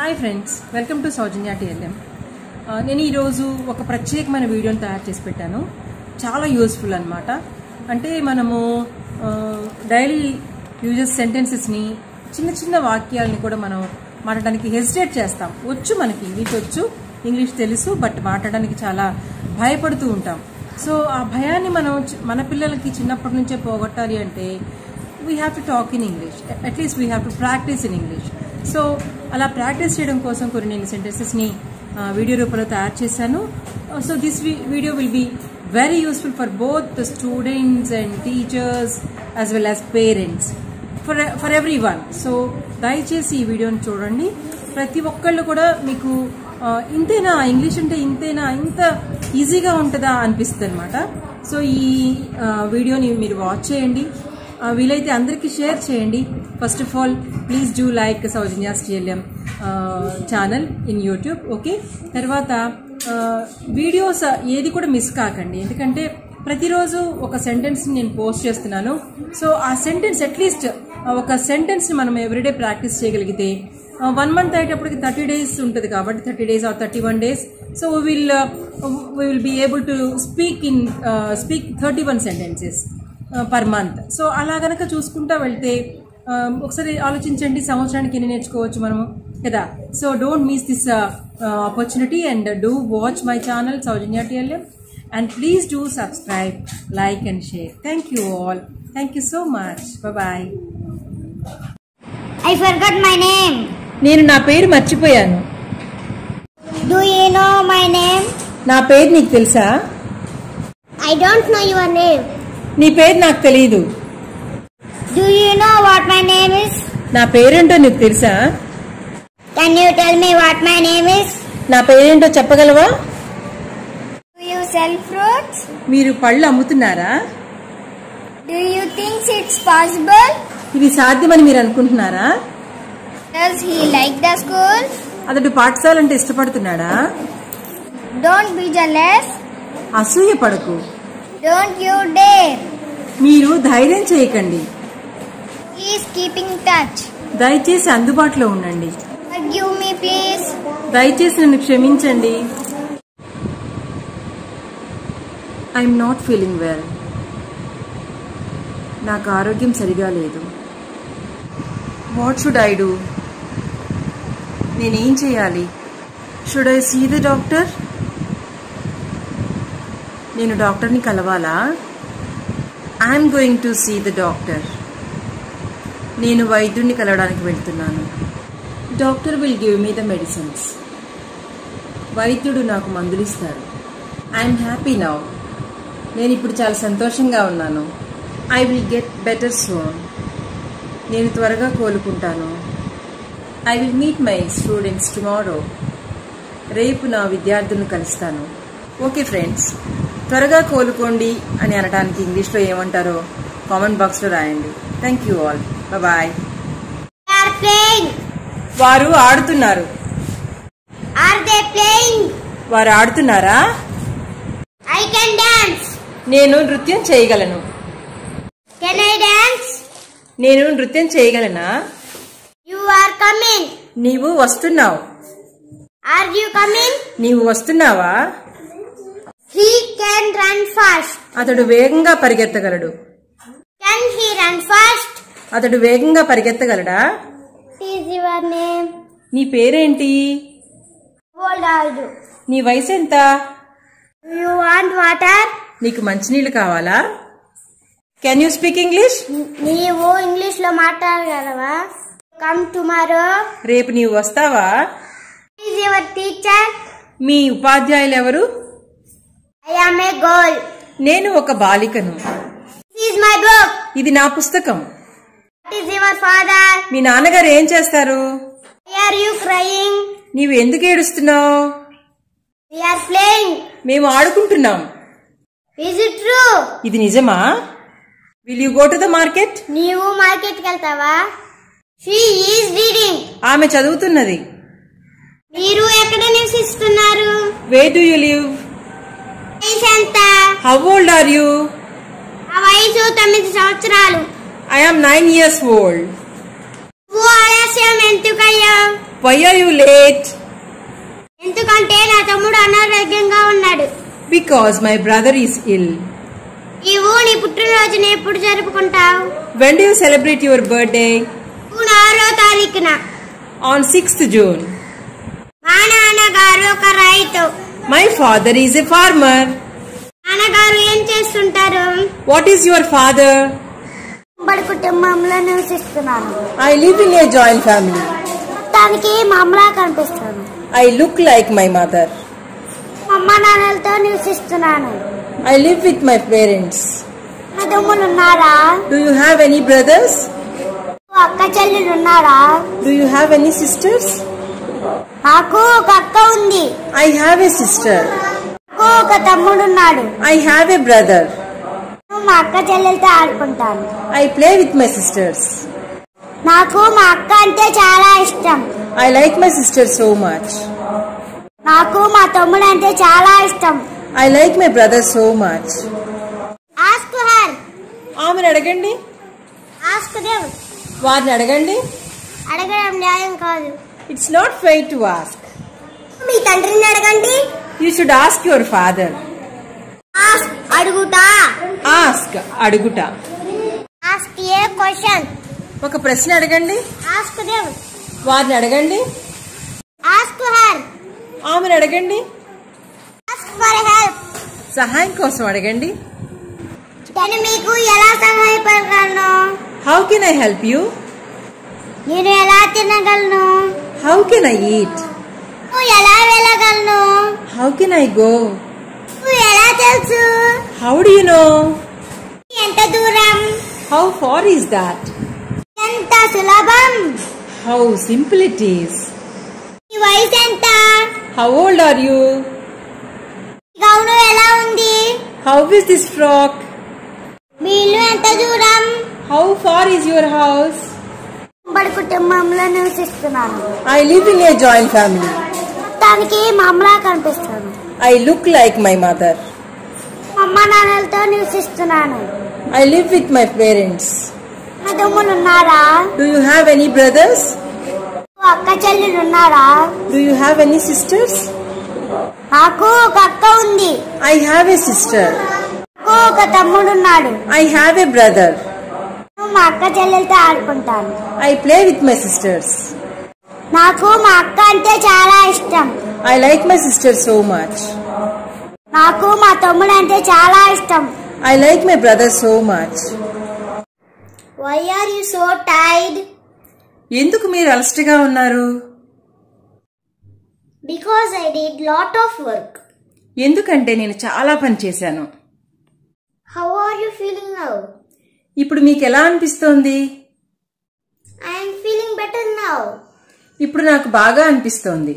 Hi friends welcome to Soujanya TLM నేను ఈరోజు ఒక ప్రత్యేకమైన వీడియోని తయారు చేసి పెట్టాను చాలా యూస్ఫుల్ అనమాట అంటే మనము డైలీ యూజెస్ సెంటెన్సెస్ని చిన్న చిన్న వాక్యాలని కూడా మనం మాట్లాడడానికి హెసిటేట్ చేస్తాం వచ్చు మనకి ఇంగ్లీష్ వచ్చు ఇంగ్లీష్ తెలుసు బట్ మాట్లాడడానికి చాలా భయపడుతూ ఉంటాం సో ఆ భయాన్ని మనం చి- మన పిల్లలకి చిన్నప్పటి నుంచే పోగొట్టాలి అంటే we have to talk in English at least we have to practice in English so అలా ప్రాక్టీస్ చేయడం కోసం కొన్ని నేను సెంటెన్సెస్ని వీడియో రూపంలో తయారు చేశాను so this video will be very useful for both the students and teachers as well as parents for for every one so దయచేసి ఈ వీడియోని చూడండి ప్రతి ఒక్కళ్ళు కూడా మీకు ఆ, ఇంతేనా ఇంగ్లీష్ అంటే ఇంతేనా ఇంత ఈజీగా ఉంటుందా అనిపిస్తుంది అనమాట సో ఈ ఆ, వీడియోని మీరు వాచ్ చేయండి ఆ, వీలైతే అందరికీ షేర్ చేయండి first of all please do like Soujanya స్టేలియం ఛానల్ ఇన్ యూట్యూబ్ ఓకే తర్వాత ఆ, వీడియోస్ ఏది కూడా మిస్ కాకండి ఎందుకంటే ప్రతిరోజు ఒక సెంటెన్స్ నేను పోస్ట్ చేస్తున్నాను సో ఆ సెంటెన్స్ అట్లీస్ట్ ఒక సెంటెన్స్ మనం ఎవ్రీడే ప్రాక్టీస్ చేయగలిగితే వన్ మంత్ అయ్యేటప్పటికి థర్టీ డేస్ ఉంటుంది కాబట్టి thirty days or thirty one days so will we will be able to speak in speak thirty one sentences per month so అలా గనక చూసుకుంటా వెళ్తే ఆ, ఒకసారి ఆలోచించండి సంవత్సరానికి ఎన్ని నేర్చుకోవచ్చు మనము కదా so don't miss this opportunity and do watch my channel Soujanya TLM and please do subscribe like and share thank you all thank you so much bye I forgot my name. నేను నా పేరు మర్చిపోయాను Do you know my name? నా పేరు నీకు తెలుసా I don't know your name. నీ పేరు నాకు తెలియదు Do you know what my name is? నా పేరేంటో నీకు తెలుసా Can you tell me what my name is? నా పేరేంటో చెప్పగలవా Do you sell fruits? మీరు పళ్ళు అమ్ముతున్నారా Do you think it's possible? ఇది సాధ్యమని మీరు అనుకుంటున్నారా Does he like the school? అతడు పాఠశాల అంటే ఇష్టపడుతున్నాడా Don't be jealous. అసూయ పడకు Don't you dare. మీరు ధైర్యం చేయకండి He is keeping touch. దయచేసి అందుబాటులో ఉండండి Forgive me, please. దయచేసి నన్ను క్షమించండి ఐఎమ్ నాట్ ఫీలింగ్ వెల్ నాకు ఆరోగ్యం సరిగా లేదు వాట్ షుడ్ ఐ డూ నేనేం చేయాలి should I see the doctor నేను డాక్టర్ని కలవాలా I'm going to see the doctor నేను వైద్యుడిని కలవడానికి వెళ్తున్నాను doctor will give me the medicines వైద్యుడు నాకు మందులు ఇస్తారు ఐఎమ్ హ్యాపీ నౌ నేను ఇప్పుడు చాలా సంతోషంగా ఉన్నాను I will get better soon నేను త్వరగా కోలుకుంటాను I will meet my students tomorrow రేపు నా విద్యార్థులను కలుస్తాను ఓకే ఫ్రెండ్స్ త్వరగా కోలుకోండి అని అనడానికి ఇంగ్లీష్లో ఏమంటారో కామెంట్ బాక్స్లో రాయండి thank you all bye They are playing. వారు ఆడుతున్నారు Are they playing? వారు ఆడుతున్నారా I can dance. నేను నృత్యం చేయగలను Can I dance? నేను నృత్యం చేయగలనా You are coming. నీవు వస్తున్నావు Are you coming? నీవు వస్తున్నావా He can run fast. అతడు వేగంగా పరిగెత్తగలడు Can he run fast? అతడు వేగంగా పరిగెత్తగలడా What is your name? నీ పేరేంటి How old are you? నీ వయసు ఎంత Do you want water? నీకు మంచినీళ్ళు కావాలా కెన్ యూ స్పీక్ ఇంగ్లీష్ నీవు ఇంగ్లీష్ లో మాట్లాడగలవా కమ్ టుమారో రేపు నీవు వస్తావా ఈజ్ యువర్ టీచర్ మీ ఉపాధ్యాయులు ఎవరు ఐ ఆమ్ ఏ గోల్ నేను ఒక బాలికను ఈజ్ మై బుక్ ఇది నా పుస్తకం వాట్ ఈజ్ యువర్ ఫాదర్ మీ నాన్నగారు ఏం చేస్తారు వై ఆర్ యూ క్రయింగ్ నీవు ఎందుకు ఏడుస్తున్నావు వి ఆర్ ప్లేయింగ్ మేము ఆడుకుంటున్నాం ఈజ్ ఇట్ ట్రూ ఇది నిజమా will you go to the market నీవు మార్కెట్ కి వెళ్తావా షీ ఈజ్ రీడింగ్ ఆమె చదువుతున్నది మీరు ఎక్కడ నివసిస్తున్నారు వే డు యూ లివ్ వయసు ఎంత హౌ ఓల్డ్ ఆర్ యూ ఆ వయసు తొమ్మిది సంవత్సరాలు I am nine years old నువ్వు ఆలస్యం ఎందుకయ్యా వై ఆర్ యూ లేట్ ఎందుకంటే నా తమ్ముడు అనారోగ్యంగా ఉన్నాడు because my brother is ill నీవు నీ పుట్టినరోజుని ఎప్పుడు జరుపుకుంటావు when do you celebrate your birthday June ఆరో తారీఖున ఆన్ సిక్స్త్ జూన్ మా నాన్నగారు ఒక రైతు my father is a farmer నాన్నగారు ఏం చేస్తుంటారు వాట్ ఈస్ యువర్ ఫాదర్ బడి కుటుంబంలో నివసిస్తున్నాను I live in a joint family మొత్తానికి మా అమ్మలా కనిపిస్తాను I look like my mother మా అమ్మ నాన్నలతో నివసిస్తున్నాను I live with my parents నా తమ్ముళ్ళు ఉన్నారా do you have any brothers అక్క చెల్లెలు ఉన్నారా do you have any sisters నాకు ఒక అక్క ఉంది ఐ హ్యావ్ ఎ సిస్టర్ నాకు ఒక తమ్ముడు ఉన్నాడు ఐ హ్యావ్ ఎ బ్రదర్ నేను మా అక్క చెల్లెలతో ఆడుకుంటాను I play with my sisters నాకు మా అక్క అంటే చాలా ఇష్టం I like my sister so much నాకు మా తమ్ముడు అంటే చాలా ఇష్టం I like my brother so much ask her ఆమెను అడగండి ఆస్క్ దేవ్ వారిని అడగండి అడగడం న్యాయం కాదు it's not fair to ask మీ తండ్రిని అడగండి you should ask your father ask అడుగుతా ఆస్క్ అడుగుట ఆస్క్ ఏ క్వశ్చన్ ఒక ప్రశ్న అడగండి ఆస్క్ దేవ్ వారిని అడగండి ఆస్క్ హర్ ఆమెను అడగండి ఆస్క్ ఫర్ హెల్ప్ సహాయం కోసం అడగండి నేను మీకు ఎలా సహాయపడగలను how can I help you నేను ఎలా తినగలను హౌ కెన్ ఐ ఈట్ నువ్వు ఎలా వెళ్ళగలను హౌ కెన్ ఐ గో నువ్వు ఎలా తెలుసు హౌ డు యు నో ఎంత దూరం హౌ ఫార్ ఈస్ దాట్ ఎంత సులభం హౌ సింపుల్ ఇట్ ఈస్ నీ వయసు ఎంత హౌ ఓల్డ్ ఆర్ యూ ఈ గౌను ఎలా ఉంది హౌ ఇస్ దిస్ ఫ్రాక్ మీ ఇల్లు ఎంత దూరం how far is your house బడి కుటుంబంలో నివసిస్తున్నాను I live in a joint family మొత్తానికి మా అమ్మలా కనిపిస్తాను I look like my mother మా అమ్మ నాన్నలతో నివసిస్తున్నాను I live with my parents నా తమ్ముళ్ళు ఉన్నారా do you have any brothers అక్క చెల్లెలు ఉన్నారా do you have any sisters నాకు ఒక అక్క ఉంది ఐ హ్యావ్ ఎ సిస్టర్ నాకు ఒక తమ్ముడు ఉన్నాడు ఐ హ్యావ్ ఎ బ్రదర్ నేను మా అక్క చెల్లెలతో ఆడుకుంటాను I play with my sisters నాకు మా అక్క అంటే చాలా ఇష్టం I like my sister so much నాకు మా తమ్ముడు అంటే చాలా ఇష్టం I like my brother so much why are you so టైడ్ ఎందుకు మీరు అలస్ట్గా ఉన్నారు because I did lot of work ఎందుకంటే నేను చాలా పని చేశాను how are you feeling now ఇప్పుడు మీకు ఎలా అనిపిస్తోంది ఐఎమ్ ఫీలింగ్ బెటర్ నౌ ఇప్పుడు నాకు బాగా అనిపిస్తోంది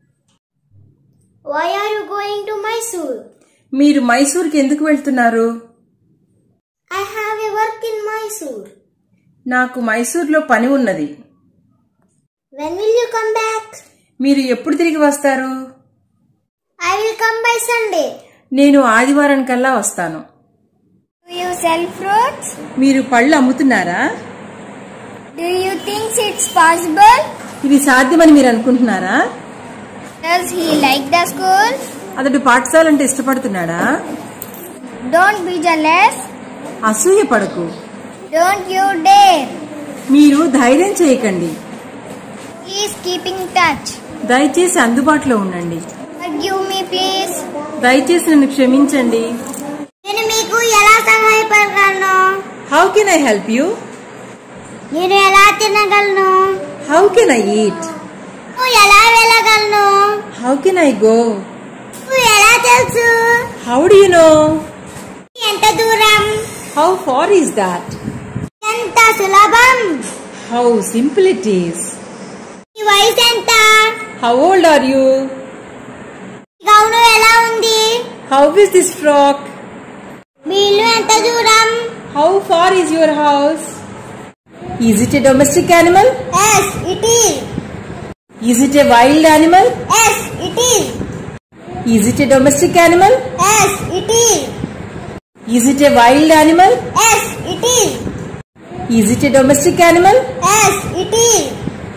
why are you going to Mysore మీరు మైసూర్కి ఎందుకు వెళ్తున్నారు I have a work in Mysore నాకు మైసూర్లో పని ఉన్నది when will you come back మీరు ఎప్పుడు తిరిగి వస్తారు I will come by Sunday నేను ఆదివారం కల్లా వస్తాను డు యు సెల్ ఫ్రూట్స్ మీరు పళ్ళు అమ్ముతున్నారా do you thinks it's possible ఇది సాధ్యమని మీరు అనుకుంటున్నారా does he like the school అతడు పాఠశాల అంటే ఇష్టపడుతున్నాడా డోంట్ బి జెలస్ అసూయ పడకు డోంట్ యు డేర్ మీరు ధైర్యం చేయకండి ఈస్ కీపింగ్ టచ్ దయచేసి అందుబాటులో ఉండండి గివ్ మీ ప్లీజ్ దయచేసి నన్ను క్షమించండి నేను మీకు ఎలా సహాయపడగలను how can I help you నేను ఎలా తినగలను హౌ కెన్ ఐ ఈట్ నువ్వు ఎలా వెళ్ళగలను హౌ కెన్ ఐ గో నువ్వు ఎలా తెలుసు హౌ డు యు నో ఎంత దూరం హౌ ఫార్ ఈస్ దాట్ ఎంత సులభం హౌ సింపుల్ ఇట్ ఈస్ నీ వయసు ఎంత హౌ ఓల్డ్ ఆర్ యూ ఈ గౌను ఎలా ఉంది హౌ ఇస్ దిస్ ఫ్రాక్ మీ ఇల్లు ఎంత దూరం how far is your house is it a domestic animal yes it is is it a wild animal yes it is is it a domestic animal yes it is is it a wild animal yes it is is it a domestic animal yes it is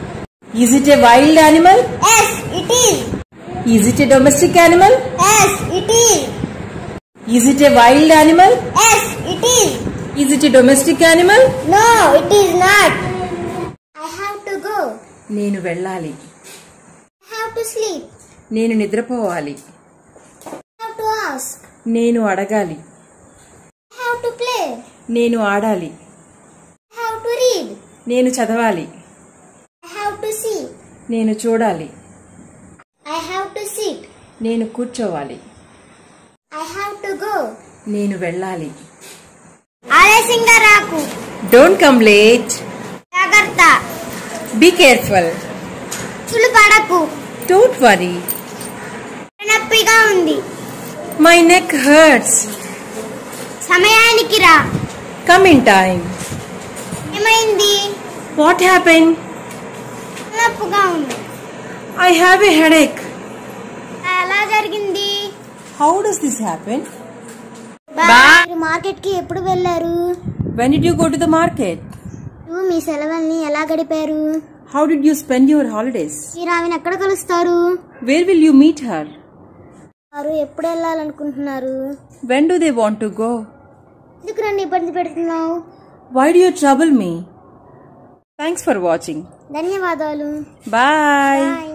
Is it a wild animal? Yes, it is. Is it a domestic animal? Yes, it is. Is it a wild animal? Yes, it is. Is it a domestic animal? No, it is not. I have to go. నేను వెళ్ళాలి I have to sleep. నేను నిద్రపోవాలి I have to ask. నేను అడగాలి I have to play. నేను ఆడాలి I have to read. నేను చదవాలి I have to see. నేను చూడాలి I have to sit. నేను కూర్చోవాలి I have to go. నేను వెళ్ళాలి ఆలస్యంగా రాకు డోంట్ కమ్ లేట్ జాగ్రత్త బీ కేర్ఫుల్ చులు పడకు డోంట్ వరీ నొప్పిగా ఉంది మై నెక్ హర్ట్స్ సమయానికి రా కమ్ ఇన్ టైమ్ ఏమైంది వాట్ హ్యాపెన్ నొప్పుగా ఉంది ఐ హ్యావ్ ఎ హెడేక్ ఎలా జరిగింది హౌ డస్ దిస్ హ్యాపెన్ మీరు మార్కెట్ కి ఎప్పుడు వెళ్ళారు when did you go to the market మీరు మీ సెలవుల్ని ఎలా గడిపారు how did you spend your holidays మీరు ఆమెను ఎక్కడ కలుస్తారు where will you meet her వారు ఎప్పుడు వెళ్ళాలనుకుంటున్నారు when do they want to go ఎందుకు నన్ను ఇబ్బంది పెడుతున్నావు why do you trouble me thanks for watching ధన్యవాదాలు బాయ్ బాయ్